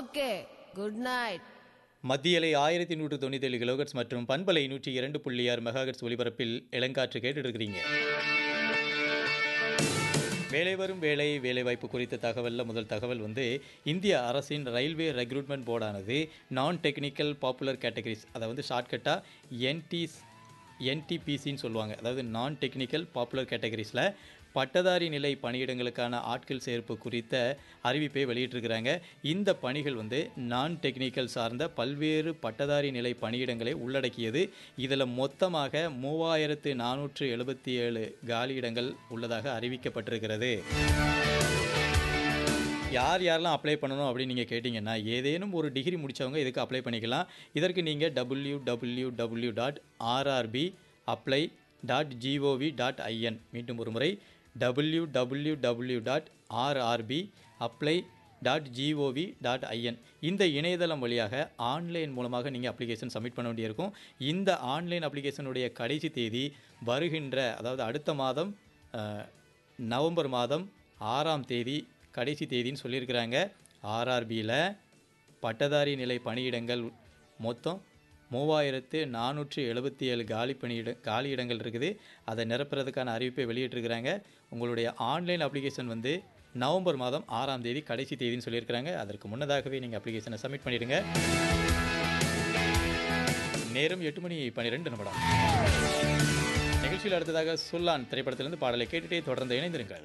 okay good night மத்தியலை ஆயிரத்தி நூற்று தொண்ணூற்றி ஏழு கிலோகட்ஸ் மற்றும் பண்பலை நூற்றி இரண்டு புள்ளி ஆறு மெகாகட்ஸ் ஒலிபரப்பில் இளங்காற்று கேட்டுட்டு இருக்கிறீங்க வேலை வரும் வேலை வேலைவாய்ப்பு குறித்த தகவலில் முதல் தகவல் வந்து இந்திய அரசின் ரயில்வே ரெக்ரூட்மெண்ட் போர்டானது நான் டெக்னிக்கல் பாப்புலர் கேட்டகரிஸ் அதை வந்து ஷார்ட்கட்டாக என்டிஸ் என்டிபிசின்னு சொல்லுவாங்க அதாவது நான் டெக்னிக்கல் பாப்புலர் கேட்டகரிஸில் பட்டதாரி நிலை பணியிடங்களுக்கான ஆட்கள் சேர்ப்பு குறித்த அறிவிப்பை வெளியிட்டிருக்கிறாங்க இந்த பணிகள் வந்து நான் டெக்னிக்கல் சார்ந்த பல்வேறு பட்டதாரி நிலை பணியிடங்களை உள்ளடக்கியது இதில் மொத்தமாக மூவாயிரத்து நானூற்று எழுபத்தி ஏழு காலியிடங்கள் உள்ளதாக அறிவிக்கப்பட்டிருக்கிறது யார் யாரெல்லாம் அப்ளை பண்ணணும் அப்படின்னு நீங்கள் கேட்டிங்கன்னா ஏதேனும் ஒரு டிகிரி முடித்தவங்க இதுக்கு அப்ளை பண்ணிக்கலாம் இதற்கு நீங்கள் W W W dot RRB apply dot GOV dot IN மீண்டும் ஒரு முறை W W W dot RRB apply dot GOV dot IN இந்த இணையதளம் வழியாக ஆன்லைன் மூலமாக நீங்கள் அப்ளிகேஷன் சப்மிட் பண்ண வேண்டியிருக்கும் இந்த ஆன்லைன் அப்ளிகேஷனுடைய கடைசி தேதி வருகின்ற அதாவது அடுத்த மாதம் அஹ், நவம்பர் மாதம் ஆறாம் தேதி கடைசி தேதின்னு சொல்லியிருக்கிறாங்க ஆர்ஆர்பியில் பட்டதாரி நிலை பணியிடங்கள் மொத்தம் மூவாயிரத்து நானூற்று எழுபத்தி ஏழு காலி பணியிட காலி இடங்கள் இருக்குது அதை நிரப்புறதுக்கான அறிவிப்பை வெளியிட்டிருக்கிறாங்க உங்களுடைய ஆன்லைன் அப்ளிகேஷன் வந்து நவம்பர் மாதம் ஆறாம் தேதி கடைசி தேதின்னு சொல்லியிருக்கிறாங்க அதற்கு முன்னதாகவே நீங்கள் அப்ளிகேஷனை சப்மிட் பண்ணிடுங்க நேரம் எட்டு மணி பன்னிரெண்டு நிமிடம் நிகழ்ச்சியில் அடுத்ததாக சுல்லான் திரைப்படத்திலிருந்து பாடலை கேட்டுட்டே தொடர்ந்து இணைந்திருங்கள்